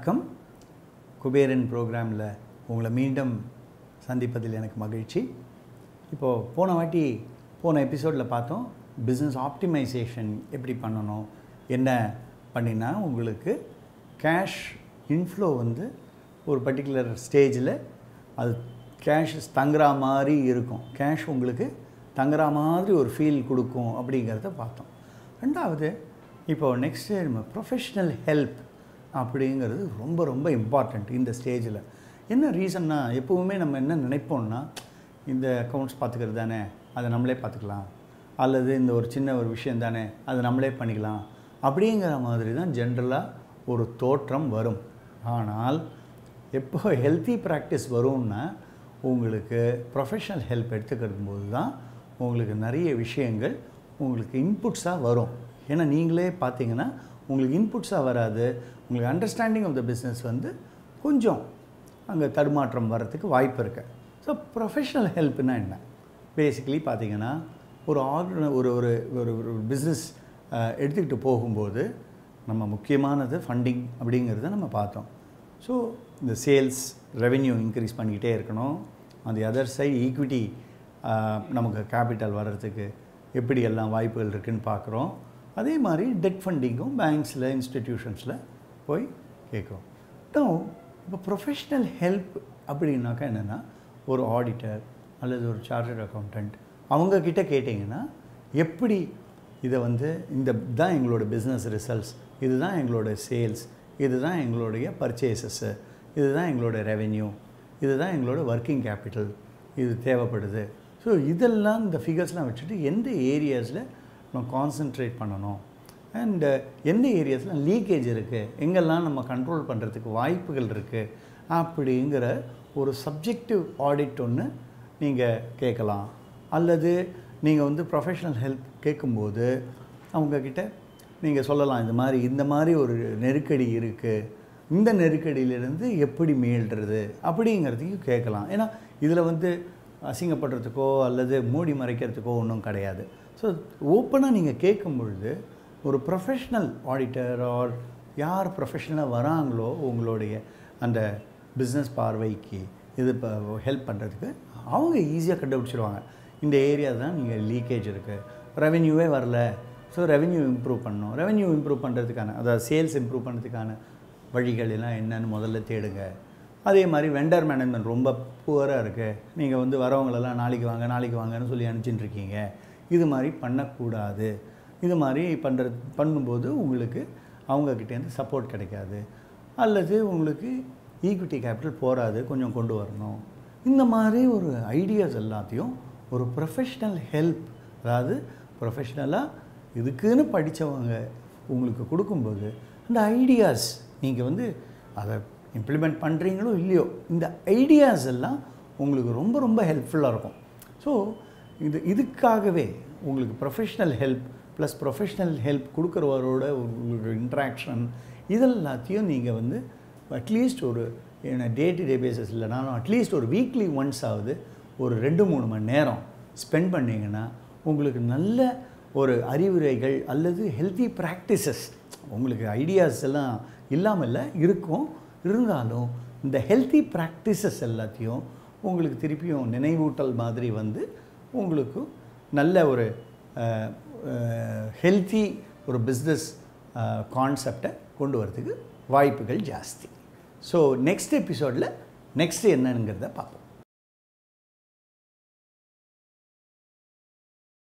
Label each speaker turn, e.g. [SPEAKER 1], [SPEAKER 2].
[SPEAKER 1] வணக்கம் குபேரன் ப்ரோக்ராமில் உங்களை மீண்டும் சந்திப்பதில் எனக்கு மகிழ்ச்சி இப்போது போன வாட்டி போன எபிசோடில் பார்த்தோம் பிஸ்னஸ் ஆப்டிமைசேஷன் எப்படி பண்ணணும் என்ன பண்ணினா உங்களுக்கு கேஷ் இன்ஃப்ளோ வந்து ஒரு பர்டிகுலர் ஸ்டேஜில் அது கேஷ் தங்குற மாதிரி இருக்கும் கேஷ் உங்களுக்கு தங்குற மாதிரி ஒரு ஃபீல் கொடுக்கும் அப்படிங்கிறத பார்த்தோம் ரெண்டாவது இப்போது நெக்ஸ்ட்டு நம்ம ப்ரொஃபஷ்னல் ஹெல்ப் அப்படிங்கிறது ரொம்ப ரொம்ப இம்பார்ட்டண்ட் இந்த ஸ்டேஜில் என்ன ரீசன்னா எப்போவுமே நம்ம என்ன நினைப்போம்னா இந்த அக்கௌண்ட்ஸ் பார்த்துக்கிறது தானே அதை நம்மளே பார்த்துக்கலாம் அல்லது இந்த ஒரு சின்ன ஒரு விஷயம் தானே அதை நம்மளே பண்ணிக்கலாம் அப்படிங்கிற மாதிரி தான் ஜென்ரலாக ஒரு தோற்றம் வரும் ஆனால் எப்போ ஹெல்த்தி ப்ராக்டிஸ் வரும்னா உங்களுக்கு ப்ரொஃபஷனல் ஹெல்ப் எடுத்துக்கிறது போது தான் உங்களுக்கு நிறைய விஷயங்கள் உங்களுக்கு இன்புட்ஸாக வரும் ஏன்னா நீங்களே பார்த்தீங்கன்னா உங்களுக்கு இன்புட்ஸாக வராது உங்களுக்கு அண்டர்ஸ்டாண்டிங் ஆஃப் த பிஸ்னஸ் வந்து கொஞ்சம் அங்கே தடுமாற்றம் வர்றதுக்கு வாய்ப்பு இருக்குது ஸோ ப்ரொஃபஷனல் ஹெல்ப்னா என்ன பேசிக்கலி பார்த்தீங்கன்னா ஒரு ஆர்கன ஒரு ஒரு ஒரு ஒரு பிஸ்னஸ் எடுத்துக்கிட்டு போகும்போது நம்ம முக்கியமானது ஃபண்டிங் அப்படிங்கிறத நம்ம பார்த்தோம் ஸோ இந்த சேல்ஸ் ரெவென்யூ இன்க்ரீஸ் பண்ணிக்கிட்டே இருக்கணும் அந்த அதர் சைடு ஈக்விட்டி நமக்கு கேபிட்டல் வர்றதுக்கு எப்படி எல்லாம் வாய்ப்புகள் இருக்குதுன்னு பார்க்குறோம் அதே மாதிரி டெட் ஃபண்டிங்கும் பேங்க்ஸில் இன்ஸ்டிடியூஷன்ஸில் போய் கேட்குறோம் இப்போ ப்ரொஃபஷ்னல் ஹெல்ப் அப்படின்னாக்கா என்னென்னா ஒரு ஆடிட்டர் அல்லது ஒரு சார்ட்டர்ட் அக்கௌண்டண்ட் அவங்கக்கிட்ட கேட்டிங்கன்னா எப்படி இதை வந்து இந்த தான் எங்களோட பிஸ்னஸ் ரிசல்ட்ஸ் இதுதான் எங்களோட சேல்ஸ் இதுதான் எங்களுடைய பர்ச்சேசஸ்ஸு இதுதான் எங்களோட ரெவென்யூ இதுதான் எங்களோட ஒர்க்கிங் கேபிட்டல் இது தேவைப்படுது ஸோ இதெல்லாம் இந்த ஃபிகர்ஸ்லாம் வச்சுட்டு எந்த ஏரியாஸில் நம்ம கான்சென்ட்ரேட் பண்ணணும் அண்டு எந்த ஏரியாஸில் லீக்கேஜ் இருக்குது எங்கெல்லாம் நம்ம கண்ட்ரோல் பண்ணுறதுக்கு வாய்ப்புகள் இருக்குது அப்படிங்கிற ஒரு சப்ஜெக்டிவ் ஆடிட் ஒன்று நீங்கள் கேட்கலாம் அல்லது நீங்கள் வந்து ப்ரொஃபஷ்னல் ஹெல்ப் கேட்கும்போது அவங்கக்கிட்ட நீங்கள் சொல்லலாம் இந்த மாதிரி இந்த மாதிரி ஒரு நெருக்கடி இருக்குது இந்த நெருக்கடியிலேருந்து எப்படி மீள்றது அப்படிங்கிறதையும் கேட்கலாம் ஏன்னா இதில் வந்து அசிங்கப்படுறதுக்கோ அல்லது மூடி மறைக்கிறதுக்கோ ஒன்றும் கிடையாது ஸோ ஓப்பனாக நீங்கள் கேட்கும் பொழுது ஒரு ப்ரொஃபஷ்னல் ஆடிட்டர் ஆர் யார் ப்ரொஃபஷ்னலாக வராங்களோ உங்களுடைய அந்த பிஸ்னஸ் பார்வைக்கு இது இப்போ ஹெல்ப் பண்ணுறதுக்கு அவங்க ஈஸியாக கண்டுபிடிச்சிருவாங்க இந்த ஏரியா தான் நீங்கள் லீக்கேஜ் இருக்குது ரெவென்யூவே வரல ஸோ ரெவென்யூ இம்ப்ரூவ் பண்ணணும் ரெவென்யூ இம்ப்ரூவ் பண்ணுறதுக்கான அதாவது சேல்ஸ் இம்ப்ரூவ் பண்ணுறதுக்கான வழிகள் எல்லாம் என்னன்னு முதல்ல தேடுங்க அதே மாதிரி வெண்டர் மேனேஜ்மெண்ட் ரொம்ப புவராக இருக்குது நீங்கள் வந்து வரவங்களெல்லாம் நாளைக்கு வாங்க நாளைக்கு வாங்கன்னு சொல்லி அனுப்பிச்சிட்டு இருக்கீங்க இது மாதிரி பண்ணக்கூடாது இது மாதிரி பண்ணுற பண்ணும்போது உங்களுக்கு அவங்கக்கிட்டேருந்து சப்போர்ட் கிடைக்காது அல்லது உங்களுக்கு ஈக்விட்டி கேபிட்டல் போகாது கொஞ்சம் கொண்டு வரணும் இந்த மாதிரி ஒரு ஐடியாஸ் எல்லாத்தையும் ஒரு ப்ரொஃபஷ்னல் ஹெல்ப் அதாவது ப்ரொஃபஷ்னலாக இதுக்குன்னு படித்தவங்க உங்களுக்கு கொடுக்கும்போது அந்த ஐடியாஸ் நீங்கள் வந்து அதை இம்ப்ளிமெண்ட் பண்ணுறீங்களோ இல்லையோ இந்த ஐடியாஸ் எல்லாம் உங்களுக்கு ரொம்ப ரொம்ப ஹெல்ப்ஃபுல்லாக இருக்கும் ஸோ இது இதுக்காகவே உங்களுக்கு professional help plus professional help கொடுக்குறவரோட உங்களுக்கு இன்ட்ராக்ஷன் இதெல்லாத்தையும் நீங்கள் வந்து அட்லீஸ்ட் ஒரு டே டு டே பேசிஸ் இல்லைனாலும் அட்லீஸ்ட் ஒரு வீக்லி ஒன்ஸ் ஆகுது ஒரு ரெண்டு மூணு மணி நேரம் ஸ்பெண்ட் பண்ணிங்கன்னா உங்களுக்கு நல்ல ஒரு அறிவுரைகள் அல்லது ஹெல்த்தி ப்ராக்டிசஸ் உங்களுக்கு ஐடியாஸ் எல்லாம் இல்லாமல் இல்லை இருக்கும் இருந்தாலும் இந்த ஹெல்த்தி ப்ராக்டிசஸ் எல்லாத்தையும் உங்களுக்கு திருப்பியும் நினைவூட்டல் மாதிரி வந்து உங்களுக்கு நல்ல ஒரு ஹெல்த்தி ஒரு பிஸ்னஸ் கான்செப்டை கொண்டு வரதுக்கு வாய்ப்புகள் ஜாஸ்தி ஸோ நெக்ஸ்ட் எபிசோடில் நெக்ஸ்ட் என்னங்கிறத பார்ப்போம்